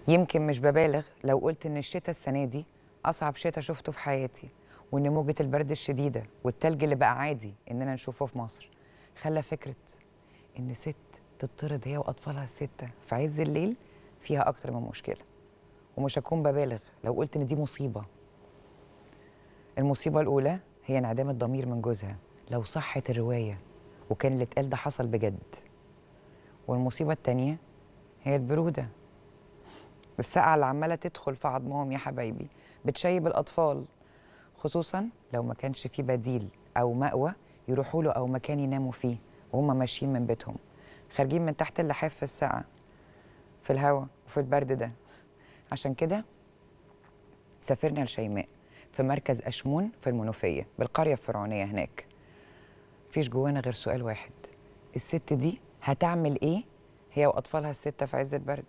يمكن مش ببالغ لو قلت ان الشتاء السنه دي اصعب شتاء شفته في حياتي وان موجه البرد الشديده والتلج اللي بقى عادي اننا نشوفه في مصر خلى فكره ان ست تطرد هي واطفالها السته في عز الليل فيها اكتر من مشكله ومش هكون ببالغ لو قلت ان دي مصيبه المصيبه الاولى هي انعدام الضمير من جوزها لو صحت الروايه وكان اللي اتقال ده حصل بجد والمصيبه التانيه هي البروده السقعة اللي عمالة تدخل في عظمهم يا حبايبي بتشيب الأطفال خصوصا لو ما كانش في بديل أو مأوى يروحوا له أو مكان يناموا فيه وهم ماشيين من بيتهم خارجين من تحت اللحاف في السقعة في الهواء وفي البرد ده عشان كده سافرنا لشيماء في مركز أشمون في المنوفية بالقرية الفرعونية هناك مفيش جوانا غير سؤال واحد الست دي هتعمل ايه هي وأطفالها الستة في عز البرد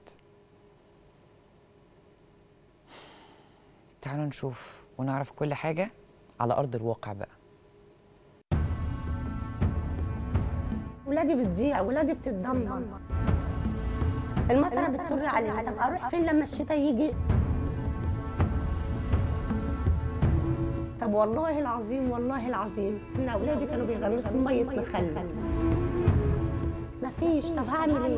تعالوا نشوف ونعرف كل حاجة على أرض الواقع بقى ولادي بتضيع ولادي بتتدمر المطره بتسر علينا طب اروح فين لما الشتاء يجي طب والله العظيم والله العظيم ان اولادي كانوا بيغمسوا ميه مخلل مفيش طب هعمل ايه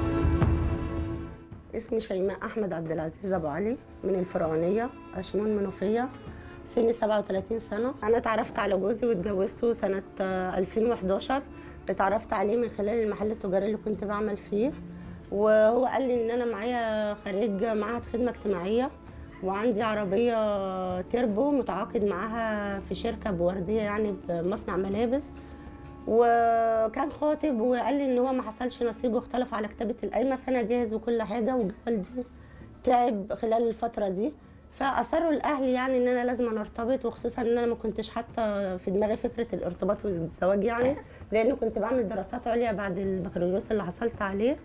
اسمي شيماء احمد عبد العزيز ابو علي من الفرعونيه اشمون منوفيه سني 37 سنه انا اتعرفت على جوزي واتجوزته سنه آه، 2011 اتعرفت عليه من خلال المحل التجاري اللي كنت بعمل فيه وهو قال لي ان انا معايا خريج معهد خدمه اجتماعيه وعندي عربيه تيربو متعاقد معاها في شركه بورديه يعني بمصنع ملابس وكان خاطب وقال لي ان هو ما حصلش نصيب واختلف على كتابه القايمه فانا جاهز وكل حاجه ووالدي تعب خلال الفتره دي فاصروا الاهل يعني ان انا لازم نرتبط وخصوصا ان انا ما كنتش حاطه في دماغي فكره الارتباط والزواج يعني لان كنت بعمل دراسات عليا بعد البكالوريوس اللي حصلت عليه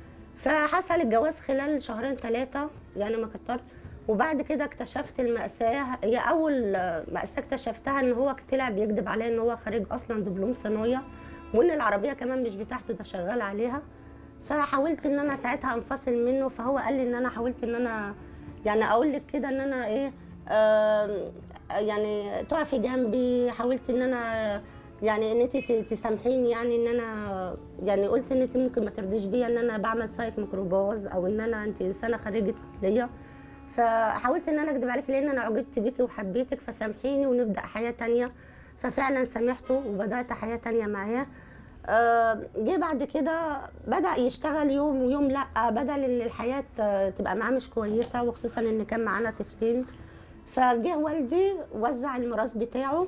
فحصل الجواز خلال شهرين ثلاثه يعني ما كتر وبعد كده اكتشفت المأساة هي أول مأساة اكتشفتها إن هو طلع بيكذب عليا إن هو خريج أصلا دبلوم صنايع وإن العربية كمان مش بتاعته ده شغال عليها فحاولت إن أنا ساعتها أنفصل منه فهو قال لي إن أنا حاولت إن أنا يعني أقول لك كده إن أنا إيه آم، يعني تقفي جنبي حاولت إن أنا يعني ان انت ت- تسامحيني يعني ان انا يعني قلت ان انت ممكن ما ترضيش بيا ان انا بعمل سايق ميكروباص او ان انا انت انسانه خريجه كليه فحاولت ان انا اكذب عليك لان انا اعجبت بيكي وحبيتك فسامحيني ونبدا حياه تانية ففعلا سامحته وبدات حياه تانية معاه آه، جه بعد كده بدا يشتغل يوم ويوم لا بدل ان الحياه آه، تبقى معاه مش كويسه وخصوصا ان كان معانا طفلين فجه والدي وزع الميراث بتاعه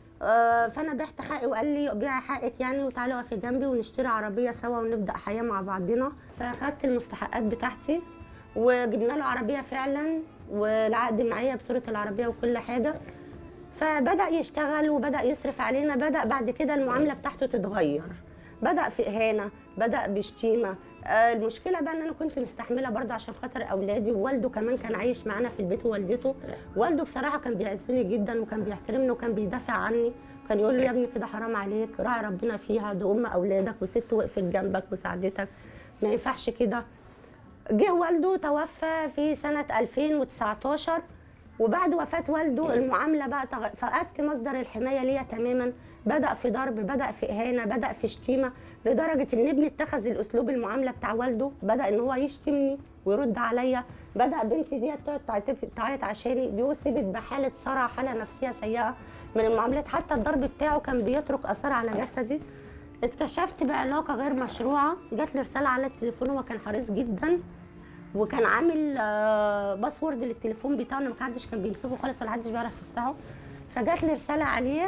آه، فانا بعت حقي وقال لي بيعي حقك يعني وتعالي اقفي جنبي ونشتري عربيه سوا ونبدا حياه مع بعضنا فاخدت المستحقات بتاعتي وجبنا له عربيه فعلا والعقد معايا بصوره العربيه وكل حاجه فبدا يشتغل وبدا يصرف علينا بدا بعد كده المعامله بتاعته تتغير بدا في اهانه بدا بشتيمه آه، المشكله بقى ان انا كنت مستحمله برضه عشان خاطر اولادي ووالده كمان كان عايش معانا في البيت ووالدته والده بصراحه كان بيعزني جدا وكان بيحترمني وكان بيدافع عني كان يقول له يا ابني كده حرام عليك راعي ربنا فيها دي ام اولادك وست وقفت جنبك وساعدتك ما ينفعش كده جه والده توفى في سنة 2019 وبعد وفاة والده المعاملة بقى تغ... فقدت مصدر الحماية ليا تماما بدأ في ضرب بدأ في إهانة بدأ في شتيمة لدرجة إن ابني اتخذ الأسلوب المعاملة بتاع والده بدأ إن هو يشتمني ويرد عليا بدأ بنتي دي تقعد تعيط- تعيط عشاني دي أصيبت بحالة صرع حالة نفسية سيئة من المعاملات حتى الضرب بتاعه كان بيترك أثار على جسدي اكتشفت بعلاقة غير مشروعة جات لي رسالة على التليفون هو كان حريص جدا وكان عامل آه، باسورد للتليفون بتاعه إن محدش كان بيمسكه خالص ولا حدش بيعرف يفتحه فجات لي رسالة عليه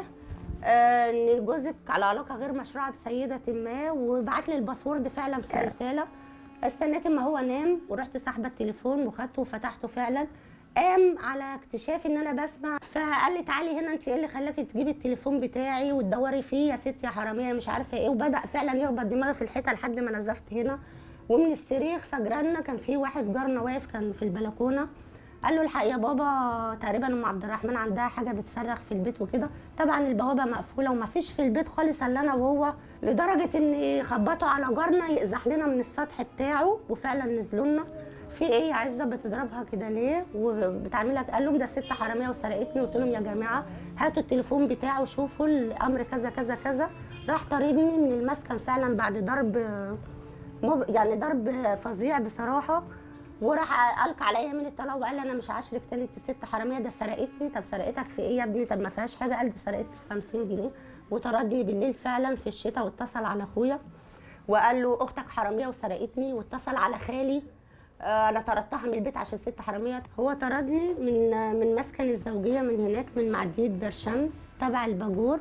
آه، ان جوزك على علاقة غير مشروعة بسيدة ما وبعت لي الباسورد فعلا في رسالة استنيت اما هو نام ورحت ساحبه التليفون وخدته وفتحته فعلا قام على اكتشاف ان انا بسمع فقال لي تعالي هنا انت ايه اللي خلاكي تجيبي التليفون بتاعي وتدوري فيه يا ست يا حراميه مش عارفه ايه وبدا فعلا يخبط دماغي في الحيطه لحد ما نزفت هنا ومن الصريخ فجرنا كان في واحد جارنا واقف كان في البلكونه قال له الحق يا بابا تقريبا ام عبد الرحمن عندها حاجه بتصرخ في البيت وكده طبعا البوابه مقفوله وما فيش في البيت خالص الا انا وهو لدرجه ان خبطوا على جارنا يقزح لنا من السطح بتاعه وفعلا نزلوا لنا في ايه يا عزه بتضربها كده ليه وبتعملها قال لهم ده ست حراميه وسرقتني قلت لهم يا جماعه هاتوا التليفون بتاعه وشوفوا الامر كذا كذا كذا راح طاردني من المسكن فعلا بعد ضرب مب... يعني ضرب فظيع بصراحه وراح القى عليا من الطلاق وقال لي انا مش هعاشرك تاني انت ست حراميه ده سرقتني طب سرقتك في ايه يا ابني طب ما فيهاش حاجه قال دي سرقتني في 50 جنيه وطردني بالليل فعلا في الشتاء واتصل على اخويا وقال له اختك حراميه وسرقتني واتصل على خالي آه، انا طردتها من البيت عشان ست حراميه هو طردني من من مسكن الزوجيه من هناك من معديه برشمس تبع الباجور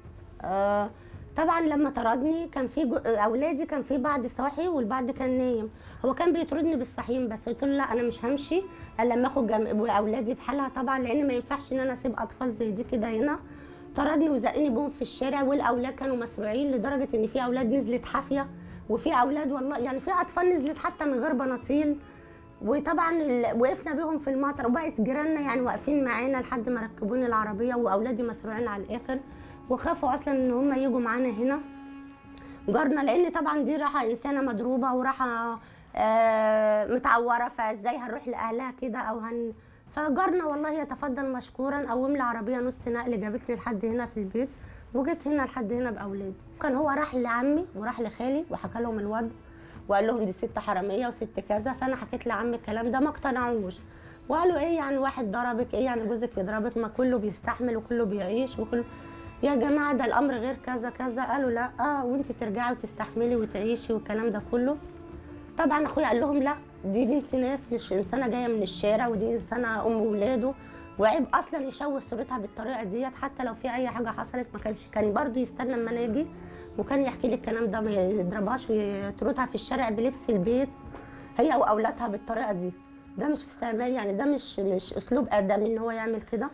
آه، طبعا لما طردني كان في جو- اولادي كان في بعض صاحي والبعض كان نايم هو كان بيطردني بالصحيين بس قلت له لا انا مش همشي الا لما اخد جم... واولادي بحالها طبعا لان ما ينفعش ان انا اسيب اطفال زي دي كده هنا طردني وزقني بهم في الشارع والاولاد كانوا مسروعين لدرجه ان في اولاد نزلت حافيه وفي اولاد والله يعني في اطفال نزلت حتى من غير بناطيل وطبعا ال- وقفنا بيهم في المطر وبقت جيراننا يعني واقفين معانا لحد ما ركبوني العربيه واولادي مسروعين على الاخر وخافوا اصلا ان هم يجوا معانا هنا جارنا لان طبعا دي راحه انسانه مضروبه وراحه آه متعوره فازاي هنروح لاهلها كده او هن فجارنا والله يتفضل مشكورا قوم لي عربيه نص نقل جابتني لحد هنا في البيت وجيت هنا لحد هنا باولادي كان هو راح لعمي وراح لخالي وحكى لهم الوضع وقال لهم دي ست حراميه وست كذا فانا حكيت لعمي الكلام ده ما اقتنعوش وقالوا ايه يعني واحد ضربك ايه يعني جوزك يضربك ما كله بيستحمل وكله بيعيش وكله يا جماعه ده الامر غير كذا كذا قالوا لا اه وانت ترجعي وتستحملي وتعيشي والكلام ده كله طبعا اخويا قال لهم لا دي بنت ناس مش انسانه جايه من الشارع ودي انسانه ام ولاده وعيب اصلا يشوه صورتها بالطريقه ديت حتى لو في اي حاجه حصلت ما كانش كان برضو يستنى اما انا اجي وكان يحكي لي الكلام ده ما يضربهاش ويطردها في الشارع بلبس البيت هي واولادها بالطريقه دي ده مش استعمال يعني ده مش مش اسلوب ادمي ان هو يعمل كده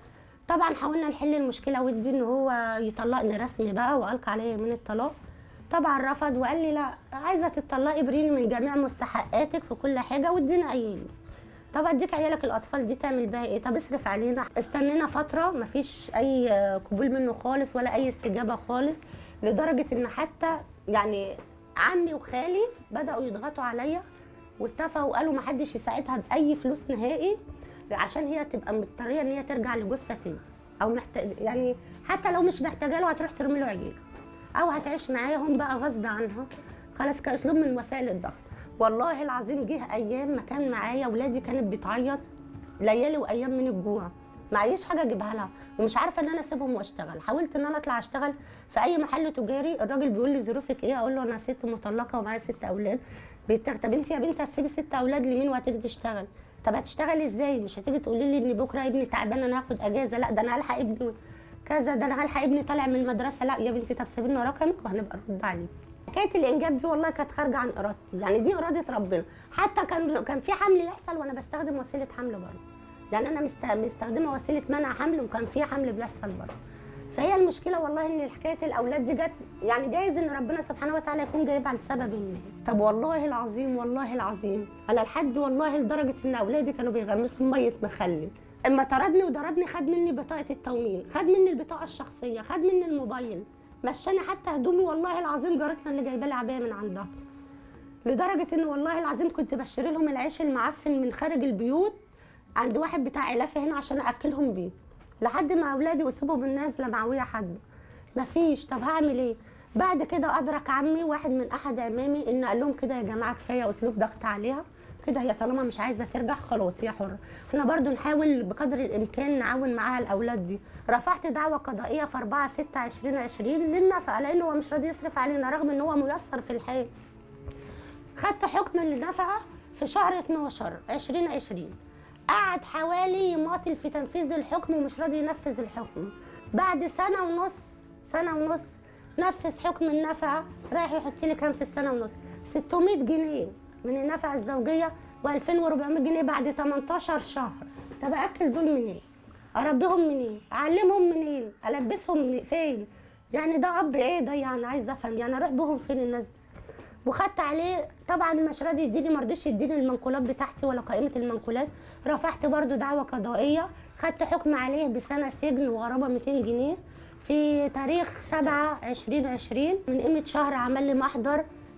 طبعا حاولنا نحل المشكله ودي ان هو يطلقني رسمي بقى والقى عليا يمين الطلاق طبعا رفض وقال لي لا عايزه تطلقي بريني من جميع مستحقاتك في كل حاجه واديني عيالي طب اديك عيالك الاطفال دي تعمل بيها ايه طب اصرف علينا استنينا فتره مفيش اي قبول منه خالص ولا اي استجابه خالص لدرجه ان حتى يعني عمي وخالي بداوا يضغطوا عليا واتفقوا وقالوا ما حدش يساعدها باي فلوس نهائي عشان هي تبقى مضطريه ان هي ترجع لجثه تاني او محتاج يعني حتى لو مش محتاجه له هتروح ترمي له عيال او هتعيش معاهم بقى غصب عنها خلاص كاسلوب من وسائل الضغط والله العظيم جه ايام ما كان معايا ولادي كانت بتعيط ليالي وايام من الجوع معيش حاجه اجيبها لها ومش عارفه ان انا اسيبهم واشتغل حاولت ان انا اطلع اشتغل في اي محل تجاري الراجل بيقول لي ظروفك ايه اقول له انا ست مطلقه ومعايا ست اولاد بيتك طب انت يا بنت هتسيبي ست اولاد لمين وهتيجي تشتغل طب هتشتغلي ازاي مش هتيجي تقولي لي ان بكره ابني تعبان انا هاخد اجازه لا ده انا هلحق ابني كذا ده انا هلحق ابني طالع من المدرسه لا يا بنتي طب سيبي لنا رقمك وهنبقى نرد عليه حكايه الانجاب دي والله كانت خارجه عن ارادتي يعني دي اراده ربنا حتى كان كان في حمل يحصل وانا بستخدم وسيله حمل برضه يعني انا مست- مستخدمه وسيله منع حمل وكان في حمل بيحصل برضه فهي المشكله والله ان حكايه الاولاد دي جت يعني جايز ان ربنا سبحانه وتعالى يكون جايبها لسبب ما طب والله العظيم والله العظيم انا لحد والله لدرجه ان اولادي كانوا بيغمسوا ميه مخلل اما طردني وضربني خد مني بطاقه التومين خد مني البطاقه الشخصيه خد مني الموبايل مشاني حتى هدومي والله العظيم جارتنا اللي جايبه لي عبايه من عندها لدرجه ان والله العظيم كنت بشتري لهم العيش المعفن من خارج البيوت عند واحد بتاع علافه هنا عشان اكلهم بيه لحد ما اولادي وسيبوا بالنازله معويه حد مفيش طب هعمل ايه بعد كده ادرك عمي واحد من احد عمامي ان قال لهم كده يا جماعه كفايه اسلوب ضغط عليها كده هي طالما مش عايزه ترجع خلاص هي حره احنا برضو نحاول بقدر الامكان نعاون معاها الاولاد دي رفعت دعوه قضائيه في 4 6 2020 للنفقه لانه هو مش راضي يصرف علينا رغم ان هو ميسر في الحياه خدت حكم للنفقه في شهر 12 2020 قعد حوالي يماطل في تنفيذ الحكم ومش راضي ينفذ الحكم بعد سنه ونص سنه ونص نفذ حكم النفقه رايح يحط لي كام في السنه ونص 600 جنيه من النفقه الزوجيه و2400 جنيه بعد 18 شهر طب اكل دول منين اربيهم منين اعلمهم منين البسهم من فين يعني ده اب ايه ده يعني عايز افهم يعني اروح بهم فين الناس دي وخدت عليه طبعا مش راضي يديني ما رضيش يديني المنقولات بتاعتي ولا قائمه المنقولات رفعت برضو دعوه قضائيه خدت حكم عليه بسنه سجن وغرامه 200 جنيه في تاريخ 7 2020 من قيمه شهر عمل لي محضر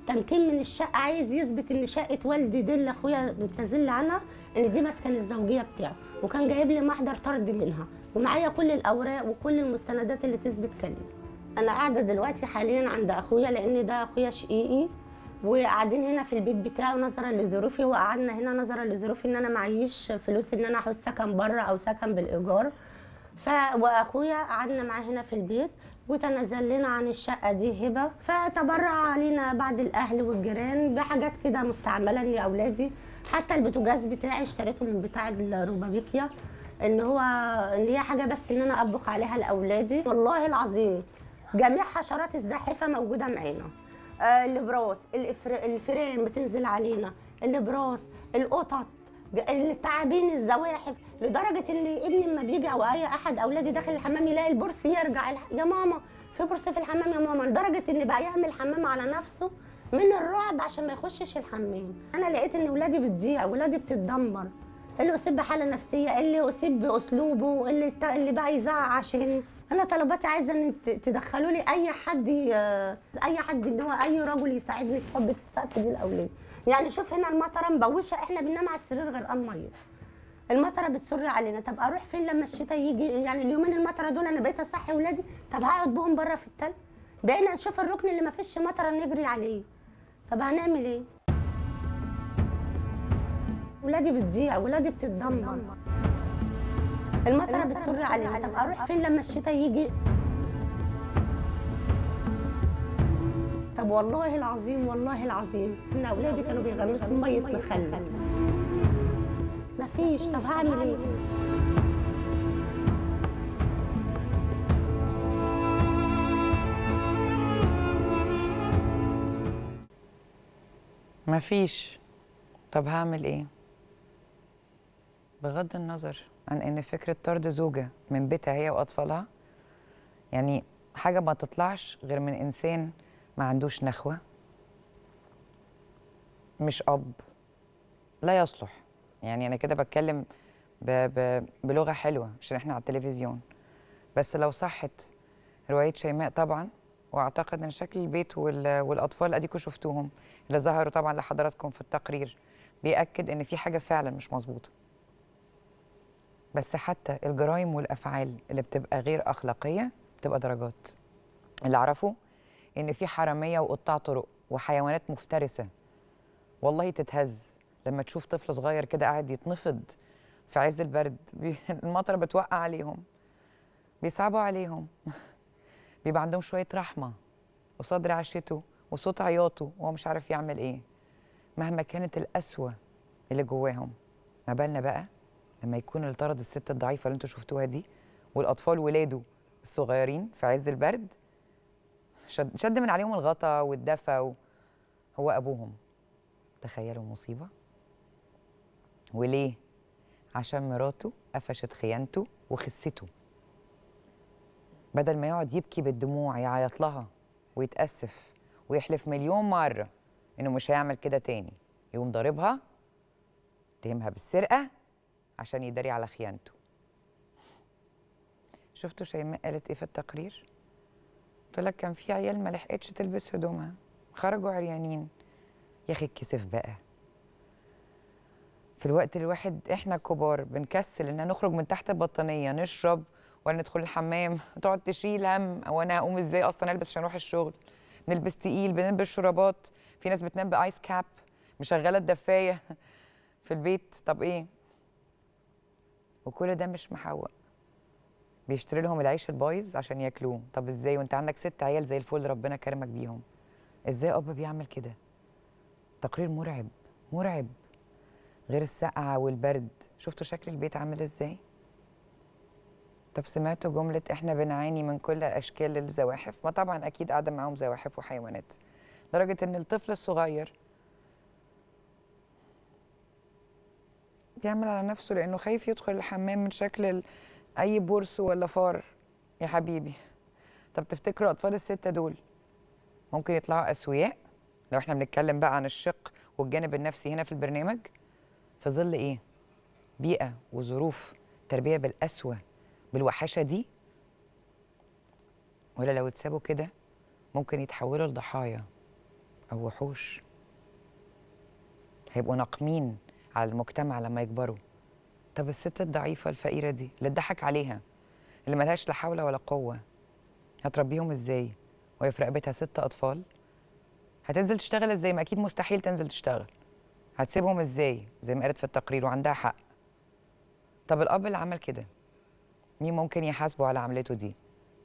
تمكين من الشقه عايز يثبت ان شقه والدي دي اللي اخويا بتنزل لي عنها ان دي مسكن الزوجيه بتاعه وكان جايب لي محضر طرد منها ومعايا كل الاوراق وكل المستندات اللي تثبت كلامي انا قاعده دلوقتي حاليا عند اخويا لان ده اخويا شقيقي وقاعدين هنا في البيت بتاعه نظرا لظروفي وقعدنا هنا نظرا لظروفي ان انا معيش فلوس ان انا احوز سكن بره او سكن بالايجار ف واخويا قعدنا معاه هنا في البيت وتنازل لنا عن الشقه دي هبه فتبرع علينا بعض الاهل والجيران بحاجات كده مستعمله لاولادي حتى البوتاجاز بتاعي اشتريته من بتاع الروبابيكيا ان هو ان هي حاجه بس ان انا اطبخ عليها لاولادي والله العظيم جميع حشرات الزاحفه موجوده معانا آه، الابراس الإفر- الفيران بتنزل علينا الابراس القطط ج- التعابين الزواحف لدرجه ان ابني لما بيجي او اي احد اولادي داخل الحمام يلاقي البرص يرجع الح- يا ماما في برص في الحمام يا ماما لدرجه ان بقى يعمل حمام على نفسه من الرعب عشان ما يخشش الحمام انا لقيت ان ولادي بتضيع ولادي بتتدمر اللي اصيب بحاله نفسيه اللي اصيب باسلوبه اللي الت- اللي بقى يزعق عشان انا طلباتي عايزه ان ت- تدخلوا لي اي حد ي- اي حد ان هو اي رجل يساعدني في حب السقف دي الاولاد يعني شوف هنا المطره مبوشه احنا بننام على السرير غرقان ميه المطره بتصر علينا طب اروح فين لما الشتاء يجي يعني اليومين المطره دول انا بقيت اصحي ولادي طب هقعد بهم بره في التلج بقينا نشوف الركن اللي ما فيش مطره نجري عليه طب هنعمل ايه ولادي بتضيع ولادي بتتدمر المطره بتصر علينا طب اروح فين لما الشتاء يجي طب والله العظيم والله العظيم ان اولادي كانوا بيغمسوا ميه مخلل مفيش طب هعمل ايه مفيش طب هعمل ايه بغض النظر عن ان فكره طرد زوجه من بيتها هي واطفالها يعني حاجه ما تطلعش غير من انسان ما عندوش نخوه مش اب لا يصلح يعني انا كده بتكلم ب ب بلغه حلوه عشان احنا على التلفزيون بس لو صحت روايه شيماء طبعا واعتقد ان شكل البيت وال- والاطفال اديكم شفتوهم اللي ظهروا طبعا لحضراتكم في التقرير بيأكد ان في حاجه فعلا مش مظبوطه بس حتى الجرائم والافعال اللي بتبقى غير اخلاقيه بتبقى درجات اللي اعرفه ان في حراميه وقطاع طرق وحيوانات مفترسه والله تتهز لما تشوف طفل صغير كده قاعد يتنفض في عز البرد بي- المطره بتوقع عليهم بيصعبوا عليهم بيبقى عندهم شويه رحمه وصدر عشته وصوت عياطه وهو مش عارف يعمل ايه مهما كانت القسوه اللي جواهم ما بالنا بقى لما يكون اللي طرد الست الضعيفه اللي انتوا شفتوها دي والاطفال ولاده الصغيرين في عز البرد شد, شد من عليهم الغطا والدفى و... هو ابوهم تخيلوا مصيبه وليه عشان مراته قفشت خيانته وخسته بدل ما يقعد يبكي بالدموع يعيط لها ويتأسف ويحلف مليون مرة إنه مش هيعمل كده تاني يقوم ضاربها اتهمها بالسرقة عشان يداري على خيانته شفتوا شيماء قالت ايه في التقرير؟ قلت لك كان في عيال ما لحقتش تلبس هدومها خرجوا عريانين يا اخي اتكسف بقى في الوقت الواحد احنا كبار بنكسل ان نخرج من تحت البطانيه نشرب ولا ندخل الحمام تقعد تشيل هم او انا هقوم ازاي اصلا البس عشان اروح الشغل نلبس تقيل بنلبس شرابات في ناس بتنام بايس كاب مشغله الدفايه في البيت طب ايه وكل ده مش محوق بيشتري لهم العيش البايظ عشان ياكلوه طب ازاي وانت عندك ست عيال زي الفل ربنا كرمك بيهم ازاي اب بيعمل كده تقرير مرعب مرعب غير السقعة والبرد شفتوا شكل البيت عامل ازاي طب سمعتوا جملة احنا بنعاني من كل اشكال الزواحف ما طبعا اكيد قاعدة معاهم زواحف وحيوانات لدرجة ان الطفل الصغير بيعمل على نفسه لانه خايف يدخل الحمام من شكل ال- اي بورس ولا فار يا حبيبي طب تفتكروا اطفال الستة دول ممكن يطلعوا اسوياء لو احنا بنتكلم بقى عن الشق والجانب النفسي هنا في البرنامج في ظل ايه بيئه وظروف تربيه بالقسوه بالوحشه دي ولا لو اتسابوا كده ممكن يتحولوا لضحايا أو وحوش هيبقوا ناقمين على المجتمع لما يكبروا طب الست الضعيفة الفقيرة دي اللي اتضحك عليها اللي ملهاش لا حول ولا قوة هتربيهم ازاي وهي في رقبتها ست أطفال هتنزل تشتغل ازاي ما أكيد مستحيل تنزل تشتغل هتسيبهم ازاي زي ما قالت في التقرير وعندها حق طب الأب اللي عمل كده مين ممكن يحاسبه على عملته دي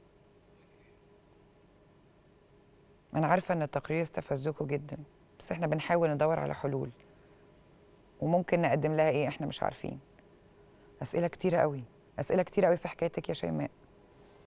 أنا عارفة إن التقرير استفزكوا جدا بس إحنا بنحاول ندور على حلول وممكن نقدم لها إيه إحنا مش عارفين أسئلة كتيرة قوي أسئلة كتيرة قوي في حكايتك يا شيماء